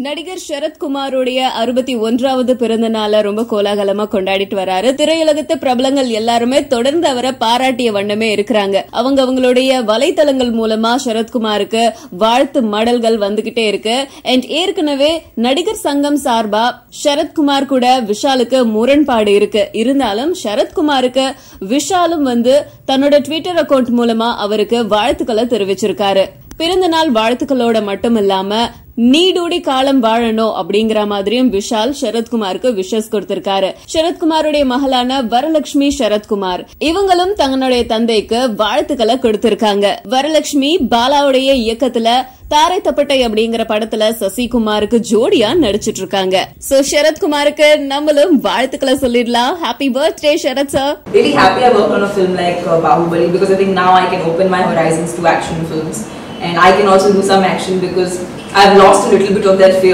நடிகர் சரத்குமாருடைய அறுபத்தி ஒன்றாவது பிறந்த நாளை ரொம்ப கோலாகலமா கொண்டாடிட்டு வராரு திரையுலகத்து பிரபலங்கள் எல்லாருமே தொடர்ந்து அவரை பாராட்டிய வண்ணமே இருக்கிறாங்க அவங்க அவங்களுடைய வலைத்தளங்கள் மூலமா சரத்குமாருக்கு வாழ்த்து மடல்கள் வந்துகிட்டே இருக்கு அண்ட் ஏற்கனவே நடிகர் சங்கம் சார்பா சரத்குமார் கூட விஷாலுக்கு முரண்பாடு இருக்கு இருந்தாலும் சரத்குமாருக்கு விஷாலும் வந்து தன்னோட ட்விட்டர் அக்கவுண்ட் மூலமா அவருக்கு வாழ்த்துக்களை தெரிவிச்சிருக்காரு பிறந்த நாள் வாழ்த்துக்களோட மட்டும் இல்லாம நீடூடி காலம் வாழணும் அப்படிங்கிற மாதிரியும் விஷால் சரத்குமாருக்கு விஷஸ் கொடுத்திருக்காரு சரத்குமாருடைய மகளான வரலட்சுமி சரத்குமார் இவங்களும் தங்களுடைய தந்தைக்கு வாழ்த்துக்களை கொடுத்திருக்காங்க வரலட்சுமி பாலாவுடைய இயக்கத்துல தாரை தப்பட்டை அப்படிங்கிற படத்துல சசிகுமாருக்கு ஜோடியா நடிச்சிட்டு இருக்காங்க சோ சரத்குமாருக்கு நம்மளும் வாழ்த்துக்களை சொல்லிடலாம் happy birthday Sarath sir really happy I worked on a film like uh, Bahubali because I think now I can open my horizons to action films and I can also do some action because I've lost a little bit of that fear.